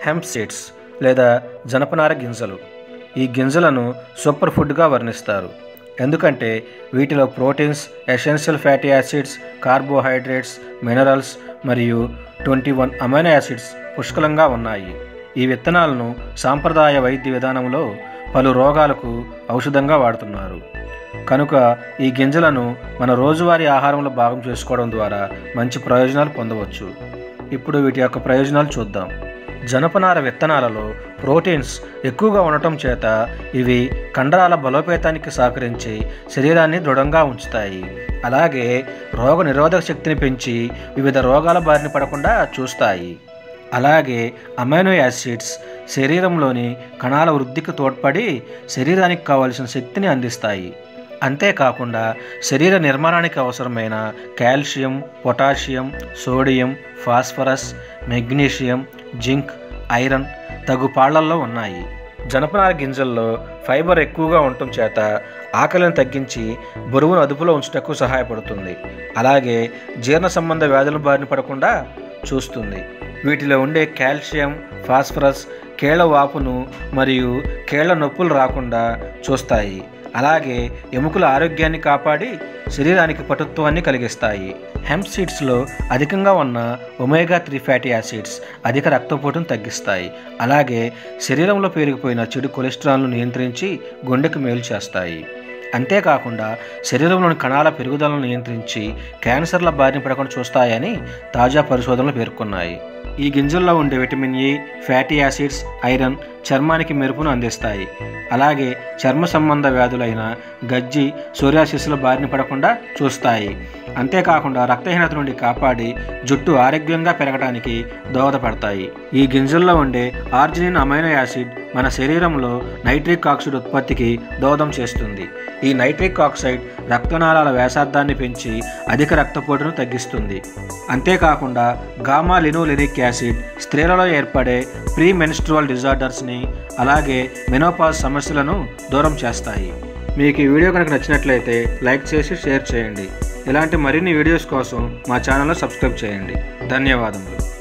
hemp seeds లేదా జనపనార గింజలు ఈ గింజలను సూపర్ ఫుడ్గా వర్ణిస్తారు ఎందుకంటే వీటిలో proteins essential fatty acids carbohydrates minerals మరియు ట్వంటీ వన్ అమైనో యాసిడ్స్ పుష్కలంగా ఉన్నాయి ఈ విత్తనాలను సాంప్రదాయ వైద్య విధానంలో పలు రోగాలకు ఔషధంగా వాడుతున్నారు కనుక ఈ గింజలను మన రోజువారీ ఆహారంలో భాగం చేసుకోవడం ద్వారా మంచి ప్రయోజనాలు పొందవచ్చు ఇప్పుడు వీటి యొక్క ప్రయోజనాలు చూద్దాం జనపనార విత్తనాలలో ప్రోటీన్స్ ఎక్కువగా ఉండటం చేత ఇవి కండరాల బలోపేతానికి సహకరించి శరీరాన్ని దృఢంగా ఉంచుతాయి అలాగే రోగ నిరోధక శక్తిని పెంచి వివిధ రోగాల బారిన పడకుండా చూస్తాయి అలాగే అమైనో యాసిడ్స్ శరీరంలోని కణాల వృద్ధికి తోడ్పడి శరీరానికి కావలసిన శక్తిని అందిస్తాయి అంతేకాకుండా శరీర నిర్మాణానికి అవసరమైన calcium potassium sodium phosphorus magnesium zinc iron తగు పాళ్లల్లో ఉన్నాయి జనపనార గింజల్లో ఫైబర్ ఎక్కువగా ఉండటం చేత ఆకలిని తగ్గించి బరువును అదుపులో ఉంచుటకు సహాయపడుతుంది అలాగే జీర్ణ సంబంధ వ్యాధుల బారిన పడకుండా చూస్తుంది వీటిలో ఉండే కాల్షియం ఫాస్ఫరస్ కేళ్ల వాపును మరియు కేళ్ల నొప్పులు రాకుండా చూస్తాయి అలాగే ఎముకల ఆరోగ్యాన్ని కాపాడి శరీరానికి పటుత్వాన్ని కలిగిస్తాయి హెంప్ సీడ్స్లో అధికంగా ఉన్న ఒమేగా త్రీ ఫ్యాటీ యాసిడ్స్ అధిక రక్తపోటును తగ్గిస్తాయి అలాగే శరీరంలో పెరిగిపోయిన చెడు కొలెస్ట్రాల్ను నియంత్రించి గుండెకు మేలు చేస్తాయి అంతేకాకుండా శరీరంలోని కణాల పెరుగుదలను నియంత్రించి క్యాన్సర్ల బారిన పడకుండా చూస్తాయని తాజా పరిశోధనలు పేర్కొన్నాయి ఈ గింజల్లో ఉండే vitamin A fatty acids iron చర్మానికి మెరుపును అందిస్తాయి అలాగే చర్మ సంబంధ వ్యాధులైన గజ్జి సూర్యాసిస్ల బారిన పడకుండా చూస్తాయి అంతేకాకుండా రక్తహీనత నుండి కాపాడి జుట్టు ఆరోగ్యంగా పెరగడానికి దోహదపడతాయి ఈ గింజల్లో ఉండే ఆర్జినిన్ అమైనో యాసిడ్ మన శరీరంలో నైట్రిక్ ఆక్సైడ్ ఉత్పత్తికి దోహదం చేస్తుంది ఈ నైట్రిక్ ఆక్సైడ్ రక్తనాళాల వ్యాసార్థాన్ని పెంచి అధిక రక్తపోటును తగ్గిస్తుంది అంతేకాకుండా గామా లినోలెనిక్ యాసిడ్ స్త్రీలలో ఏర్పడే ప్రీ మెన్స్ట్రువల్ డిజార్డర్స్ని అలాగే మెనోపాజ్ సమస్యలను దూరం చేస్తాయి మీకు ఈ వీడియో కనుక నచ్చినట్లయితే లైక్ చేసి షేర్ చేయండి ఇలాంటి మరిన్ని వీడియోస్ కోసం మా ఛానల్ను సబ్స్క్రైబ్ చేయండి ధన్యవాదములు